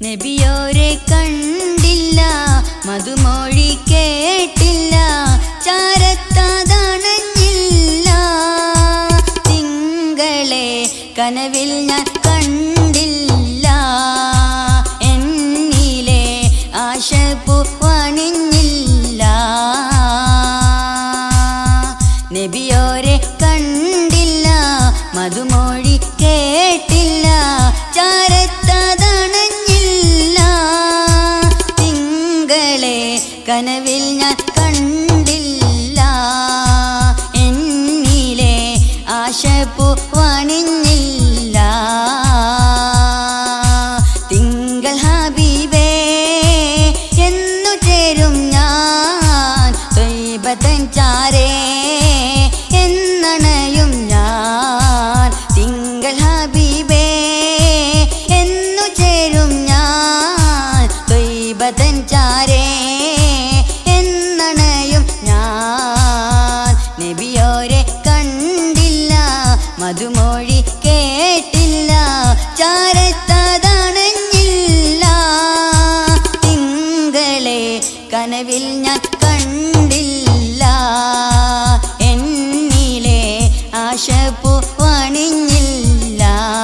നബിയോരെ കണ്ടില്ല മധുമൊഴി കേട്ടില്ല ചാരത്താതണഞ്ഞില്ല തിങ്കളെ കനവിൽ ഞാൻ കണ്ടില്ല എന്നിലെ ആശപ്പു വണിഞ്ഞില്ല നബിയോരെ കണ്ടില്ല മധുമൊഴി കേട്ടില്ല ചാരത്തതണഞ്ഞില്ല തിങ്കളെ കനവിൽ ഞാൻ കണ്ടില്ല എന്നിലെ ആശപ്പു വണിഞ്ഞില്ല തിങ്കൾ ഹബീബേ എന്നു ചേരും ഞാൻ തൊയ്ബത്തൻ ചാരേ എന്നണയും ഞാൻ തിങ്കൾ ഹബീബേ എന്നു ചേരും ഞാൻ തൊയ്ബത്തൻ ചാരേ എന്നണയും ഞാൻ നബിയോരെ കണ്ടില്ല മധുമൊഴി കേട്ടില്ല ചാരത്തതണഞ്ഞില്ല തിങ്കളെ കനവിൽ ഞാൻ കണ്ടില്ല എന്നിലെ ആശപ്പു വണിഞ്ഞില്ല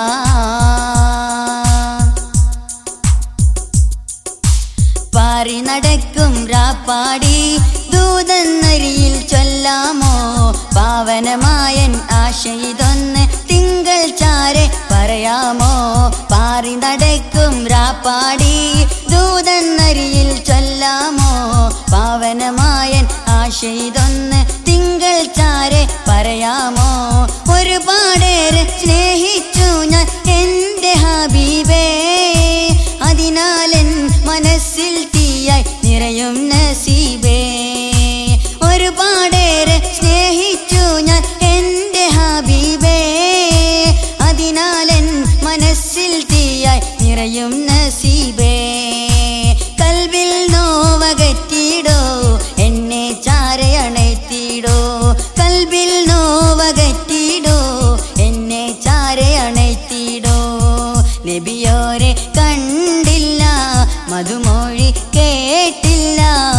പാറി നടക്കും രാപ്പാടി ദൂതന്നരിയിൽ ചൊല്ലാമോ പാവനമായൻ ആശയിതൊന്ന് തിങ്കൾ ചാരെ പറയാമോ പാറി നടക്കും രാപ്പാടി ദൂതന്നരിയിൽ ചൊല്ലാമോ പാവനമായൻ ആശയിതൊന്ന് തിങ്കൾ ചാരെ പറയാമോ ഒരുപാടേറെ സ്നേഹിച്ചു ഞാൻ എൻ്റെ ഹബീബേ അതിനാലൻ മനസ്സിൽ തീയായി നിറയും നസീബേ ഒരുപാടേറെ സ്നേഹിച്ചു ഞാൻ എൻ്റെ ഹബീബേ അതിനാലൻ മനസ്സിൽ തീയായി നിറയും നസീബേ കൽവിൽ നോവകറ്റിടോ എന്നെ ചാരയണൈത്തിടോ കൽവിൽ നോവകറ്റിടോ എന്നെ ചാരയണൈത്തിടോ നബിയോരെ കണ്ടില്ല മധുമൊഴി കേട്ടില്ല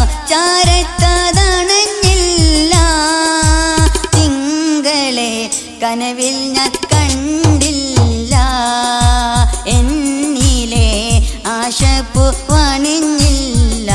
ചാരത്തതണഞ്ഞില്ല തിങ്കളെ കനവിൽ ഞാൻ കണ്ടില്ല എന്നിലെ ആശപ്പു വണിഞ്ഞില്ല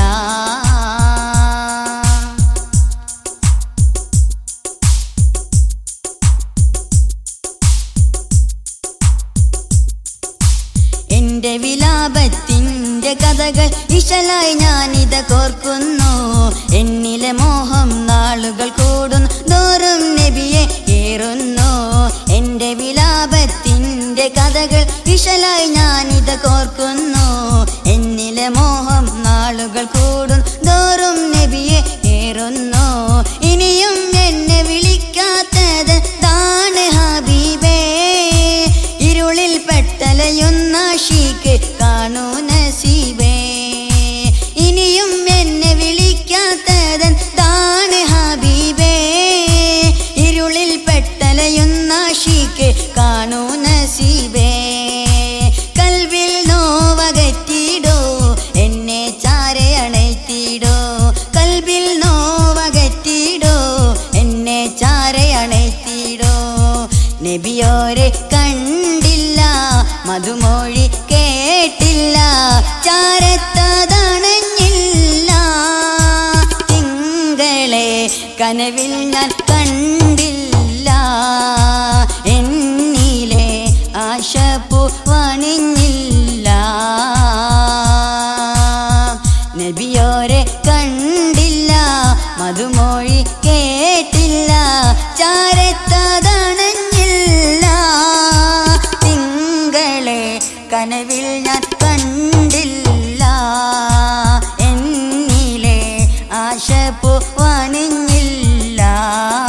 എന്റെ വിലാപത്തിന്റെ കഥകൾ ഇശലായി ഞാനിത കോർക്കുന്നു എന്നിലെ മോഹം നാളുകൾ കൂടുന്നു തോറും നബിയെ ഏറുന്നു എന്റെ വിലാപത്തിന്റെ കഥകൾ ഇശലായി ഞാനിത കോർക്കുന്നു എന്നിലെ മോഹം നാളുകൾ കൂടും തോറും നബിയെ ഏറുന്നു ഇനിയും എന്നെ വിളിക്കാത്തത് താണ് ഹബീബേ ഇരുളിൽ പെട്ടലയുന്ന ഷീക്ക് കാണൂ നസീബേ ഇനിയും എന്നെ വിളിക്കാത്തതൻ താണ് ഹബീബേ ഇരുളിൽ പെട്ടലയുന്ന ഷീക്ക് കാണൂ നസീബേ കൽവിൽ നോവകറ്റിടോ എന്നെ ചാരയണൈത്തിടോ കൽവിൽ നോവകറ്റിടോ എന്നെ ചാരയണൈത്തിടോ നബിയോരെ കണ്ടില്ല മധുമൊഴി കേട്ടില്ല ചാരത്തതണഞ്ഞില്ല തിങ്കളെ കനവിൽ ഞാൻ കണ്ടില്ല എന്നിലെ ആശപ്പു വണിഞ്ഞില്ല നബിയോരെ കണ്ടില്ല മധുമൊഴി കേട്ടില്ല ചാരത്തതണഞ്ഞില്ല തിങ്കളെ കനവിൽ ഞാൻ കണ്ടില്ല എന്നിലെ ആശപ്പു വണിഞ്ഞില്ല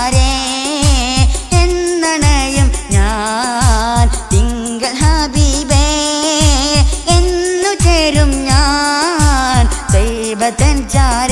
ചാരേ എന്നണയും ഞാൻ തിങ്കൾ ഹബീബേ എന്നു ചേരും ഞാൻ ദൈവത്തൻ ചാരേ